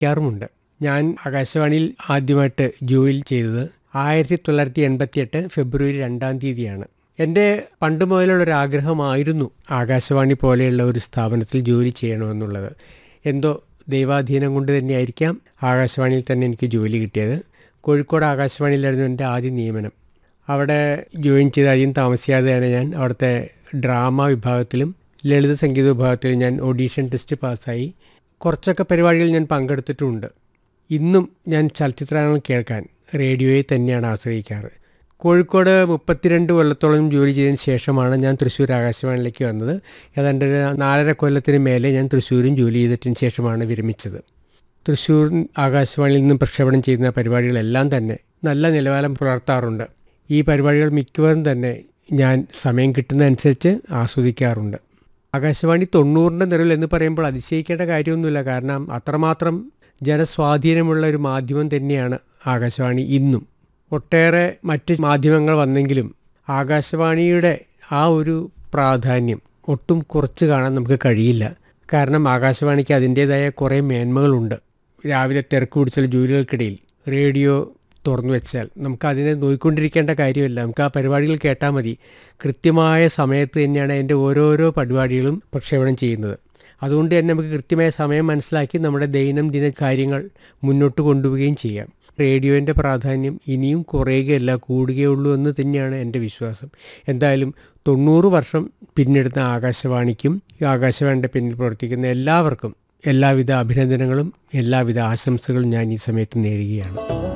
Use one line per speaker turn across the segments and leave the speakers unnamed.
യാറുമുണ്ട് ഞാൻ ആകാശവാണിയിൽ ആദ്യമായിട്ട് ജോലി ചെയ്തത് ആയിരത്തി തൊള്ളായിരത്തി എൺപത്തി എട്ട് ഫെബ്രുവരി രണ്ടാം തീയതിയാണ് എൻ്റെ പണ്ട് മുതലുള്ള ഒരു ആഗ്രഹമായിരുന്നു ആകാശവാണി പോലെയുള്ള ഒരു സ്ഥാപനത്തിൽ ജോലി ചെയ്യണമെന്നുള്ളത് എന്തോ ദൈവാധീനം കൊണ്ട് തന്നെയായിരിക്കാം ആകാശവാണിയിൽ തന്നെ എനിക്ക് ജോലി കിട്ടിയത് കോഴിക്കോട് ആകാശവാണിയിലായിരുന്നു എൻ്റെ ആദ്യ നിയമനം അവിടെ ജോയിൻ ചെയ്ത് അധികം താമസിയാതെ തന്നെ ഞാൻ അവിടുത്തെ ഡ്രാമ വിഭാഗത്തിലും ലളിത സംഗീത വിഭാഗത്തിലും ഞാൻ ഓഡീഷൻ ടെസ്റ്റ് പാസ്സായി കുറച്ചൊക്കെ പരിപാടികളിൽ ഞാൻ പങ്കെടുത്തിട്ടുമുണ്ട് ഇന്നും ഞാൻ ചലച്ചിത്രങ്ങൾ കേൾക്കാൻ റേഡിയോയെ തന്നെയാണ് ആശ്രയിക്കാറ് കോഴിക്കോട് മുപ്പത്തിരണ്ട് കൊല്ലത്തോളം ജോലി ചെയ്തതിന് ശേഷമാണ് ഞാൻ തൃശ്ശൂർ ആകാശവാണിയിലേക്ക് വന്നത് ഏതാണ്ട് ഒരു നാലര കൊല്ലത്തിന് മേലെ ഞാൻ തൃശ്ശൂരും ജോലി ചെയ്തിട്ടിന് ശേഷമാണ് വിരമിച്ചത് തൃശ്ശൂർ ആകാശവാണിയിൽ നിന്നും പ്രക്ഷേപണം ചെയ്യുന്ന പരിപാടികളെല്ലാം തന്നെ നല്ല നിലവാരം പുലർത്താറുണ്ട് ഈ പരിപാടികൾ മിക്കവാറും തന്നെ ഞാൻ സമയം കിട്ടുന്നതനുസരിച്ച് ആസ്വദിക്കാറുണ്ട് ആകാശവാണി തൊണ്ണൂറിൻ്റെ നിറവിൽ എന്ന് പറയുമ്പോൾ അതിശയിക്കേണ്ട കാര്യമൊന്നുമില്ല കാരണം അത്രമാത്രം ജനസ്വാധീനമുള്ള ഒരു മാധ്യമം തന്നെയാണ് ആകാശവാണി ഇന്നും ഒട്ടേറെ മറ്റ് മാധ്യമങ്ങൾ വന്നെങ്കിലും ആകാശവാണിയുടെ ആ ഒരു പ്രാധാന്യം ഒട്ടും കുറച്ച് കാണാൻ നമുക്ക് കഴിയില്ല കാരണം ആകാശവാണിക്ക് അതിൻ്റേതായ കുറേ മേന്മകളുണ്ട് രാവിലെ തിരക്ക് പിടിച്ചുള്ള ജോലികൾക്കിടയിൽ റേഡിയോ തുറന്നു വെച്ചാൽ നമുക്ക് അതിനെ നോയിക്കൊണ്ടിരിക്കേണ്ട കാര്യമില്ല നമുക്ക് ആ പരിപാടികൾ കേട്ടാൽ മതി കൃത്യമായ സമയത്ത് തന്നെയാണ് അതിൻ്റെ ഓരോരോ പരിപാടികളും പ്രക്ഷേപണം ചെയ്യുന്നത് അതുകൊണ്ട് തന്നെ നമുക്ക് കൃത്യമായ സമയം മനസ്സിലാക്കി നമ്മുടെ ദൈനംദിന കാര്യങ്ങൾ മുന്നോട്ട് കൊണ്ടുപോവുകയും ചെയ്യാം റേഡിയോൻ്റെ പ്രാധാന്യം ഇനിയും കുറയുകയല്ല കൂടുകയുള്ളൂ എന്ന് തന്നെയാണ് എൻ്റെ വിശ്വാസം എന്തായാലും തൊണ്ണൂറ് വർഷം പിന്നിടുന്ന ആകാശവാണിക്കും ഈ ആകാശവാണിയുടെ പിന്നിൽ പ്രവർത്തിക്കുന്ന എല്ലാവർക്കും എല്ലാവിധ അഭിനന്ദനങ്ങളും എല്ലാവിധ ആശംസകളും ഞാൻ ഈ സമയത്ത് നേരുകയാണ്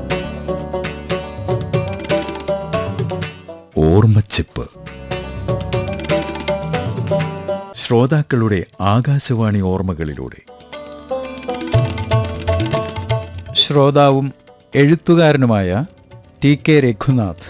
ഓർമ്മച്ചിപ്പ് ശ്രോതാക്കളുടെ ആകാശവാണി ഓർമ്മകളിലൂടെ ശ്രോതാവും എഴുത്തുകാരനുമായ ടി കെ രഘുനാഥ്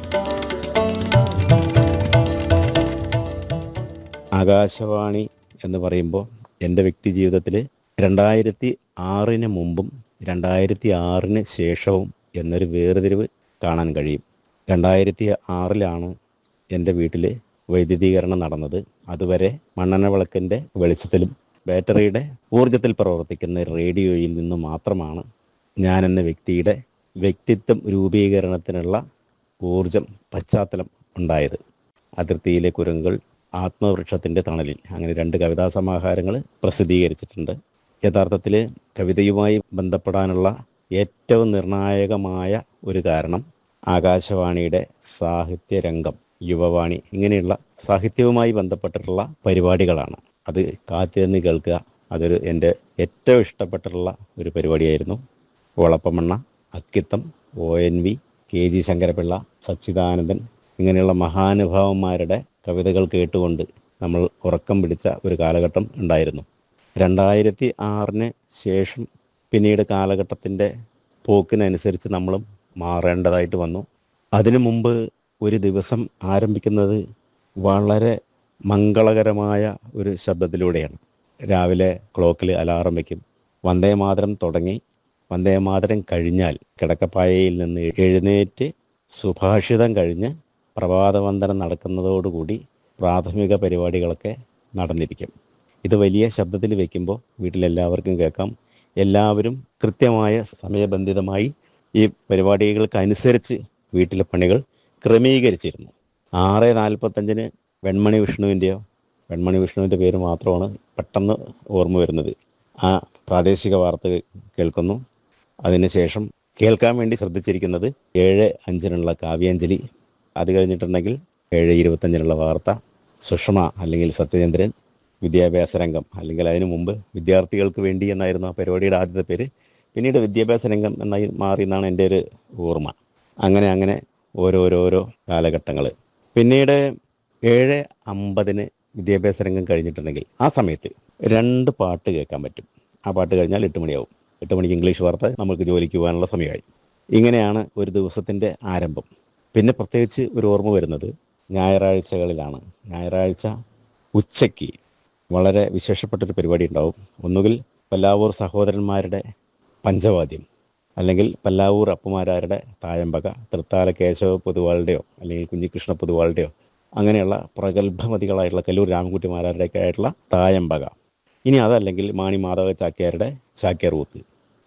ആകാശവാണി എന്ന് പറയുമ്പോൾ എൻ്റെ വ്യക്തി ജീവിതത്തിൽ രണ്ടായിരത്തി ആറിന് മുമ്പും രണ്ടായിരത്തി ആറിന് ശേഷവും എന്നൊരു വേർതിരിവ് കാണാൻ കഴിയും രണ്ടായിരത്തി ആറിലാണ് എൻ്റെ വീട്ടിൽ വൈദ്യുതീകരണം നടന്നത് അതുവരെ മണ്ണെണ്ണ വിളക്കിൻ്റെ വെളിച്ചത്തിലും ബാറ്ററിയുടെ ഊർജത്തിൽ പ്രവർത്തിക്കുന്ന റേഡിയോയിൽ നിന്ന് മാത്രമാണ് ഞാൻ എന്ന വ്യക്തിയുടെ വ്യക്തിത്വം രൂപീകരണത്തിനുള്ള ഊർജം പശ്ചാത്തലം ഉണ്ടായത് അതിർത്തിയിലെ കുരങ്ങുകൾ ആത്മവൃക്ഷത്തിൻ്റെ തണലിൽ അങ്ങനെ രണ്ട് കവിതാ സമാഹാരങ്ങൾ പ്രസിദ്ധീകരിച്ചിട്ടുണ്ട് യഥാർത്ഥത്തിൽ കവിതയുമായി ബന്ധപ്പെടാനുള്ള ഏറ്റവും നിർണായകമായ ഒരു കാരണം ആകാശവാണിയുടെ സാഹിത്യരംഗം യുവവാണി ഇങ്ങനെയുള്ള സാഹിത്യവുമായി ബന്ധപ്പെട്ടിട്ടുള്ള പരിപാടികളാണ് അത് കാത്തിരുന്ന് കേൾക്കുക അതൊരു എൻ്റെ ഏറ്റവും ഇഷ്ടപ്പെട്ടിട്ടുള്ള ഒരു പരിപാടിയായിരുന്നു Olappamanna Akkitham O N V K G Sankarapillai Sachidanandan ഇങ്ങനെയുള്ള മഹാനുഭാവന്മാരുടെ കവിതകൾ കേട്ടുകൊണ്ട് നമ്മൾ ഉറക്കം പിടിച്ച ഒരു കാലഘട്ടം ഉണ്ടായിരുന്നു രണ്ടായിരത്തി ആറിന് ശേഷം പിന്നീട് കാലഘട്ടത്തിൻ്റെ പോക്കിനനുസരിച്ച് നമ്മളും മാറേണ്ടതായിട്ട് വന്നു അതിനു മുമ്പ് ഒരു ദിവസം ആരംഭിക്കുന്നത് വളരെ മംഗളകരമായ ഒരു ശബ്ദത്തിലൂടെയാണ് രാവിലെ ക്ലോക്കിൽ അലാറം വയ്ക്കും വന്ദേമാതരം തുടങ്ങി വന്ദേമാതരം കഴിഞ്ഞാൽ കിടക്കപ്പായയിൽ നിന്ന് എഴുന്നേറ്റ് സുഭാഷിതം കഴിഞ്ഞ് പ്രഭാതവന്ദനം നടക്കുന്നതോടുകൂടി പ്രാഥമിക പരിപാടികളൊക്കെ നടന്നിരിക്കും ഇത് വലിയ ശബ്ദത്തിൽ വെക്കുമ്പോൾ വീട്ടിലെല്ലാവർക്കും കേൾക്കാം എല്ലാവരും കൃത്യമായ സമയബന്ധിതമായി ഈ പരിപാടികൾക്കനുസരിച്ച് വീട്ടിലെ പണികൾ ക്രമീകരിച്ചിരുന്നു ആറ് നാൽപ്പത്തഞ്ചിന് വെൺമണി വിഷ്ണുവിൻ്റെയോ വെൺമണി വിഷ്ണുവിൻ്റെ പേര് മാത്രമാണ് പെട്ടെന്ന് ഓർമ്മ വരുന്നത് ആ പ്രാദേശിക വാർത്ത കേൾക്കുന്നു അതിനുശേഷം കേൾക്കാൻ വേണ്ടി ശ്രദ്ധിച്ചിരിക്കുന്നത് ഏഴ് അഞ്ചിനുള്ള കാവ്യാഞ്ജലി അത് കഴിഞ്ഞിട്ടുണ്ടെങ്കിൽ ഏഴ് ഇരുപത്തഞ്ചിനുള്ള വാർത്ത സുഷമ അല്ലെങ്കിൽ സത്യചന്ദ്രൻ വിദ്യാഭ്യാസ രംഗം അല്ലെങ്കിൽ അതിനു മുമ്പ് വിദ്യാർത്ഥികൾക്ക് വേണ്ടി എന്നായിരുന്നു ആ പരിപാടിയുടെ ആദ്യത്തെ പേര് പിന്നീട് വിദ്യാഭ്യാസ രംഗം എന്നായി മാറി എന്നാണ് എൻ്റെ ഒരു ഓർമ്മ അങ്ങനെ അങ്ങനെ ഓരോരോരോ കാലഘട്ടങ്ങൾ പിന്നീട് ഏഴ് അമ്പതിന് വിദ്യാഭ്യാസ രംഗം കഴിഞ്ഞിട്ടുണ്ടെങ്കിൽ ആ സമയത്ത് രണ്ട് പാട്ട് കേൾക്കാൻ പറ്റും ആ പാട്ട് കഴിഞ്ഞാൽ എട്ട് മണിയാവും എട്ട് മണിക്ക് ഇംഗ്ലീഷ് വാർത്ത നമുക്ക് ജോലിക്ക് പോകാനുള്ള സമയമായി ഇങ്ങനെയാണ് ഒരു ദിവസത്തിൻ്റെ ആരംഭം പിന്നെ പ്രത്യേകിച്ച് ഒരു ഓർമ്മ വരുന്നത് ഞായറാഴ്ചകളിലാണ് ഞായറാഴ്ച ഉച്ചയ്ക്ക് വളരെ വിശേഷപ്പെട്ടൊരു പരിപാടി ഉണ്ടാവും ഒന്നുകിൽ പല്ലാവൂർ സഹോദരന്മാരുടെ പഞ്ചവാദ്യം അല്ലെങ്കിൽ പല്ലാവൂർ അപ്പുമാരാരുടെ തായമ്പക തൃത്താല കേശവ പൊതുവാളുടെയോ അല്ലെങ്കിൽ കുഞ്ഞികൃഷ്ണ പൊതുവാളുടെയോ അങ്ങനെയുള്ള പ്രഗത്ഭമതികളായിട്ടുള്ള കല്ലൂർ രാമൻകുട്ടിമാരുടെയൊക്കെ ആയിട്ടുള്ള തായമ്പക ഇനി അതല്ലെങ്കിൽ മാണി മാധവ ചാക്യാരുടെ ചാക്യാർ കൂത്ത്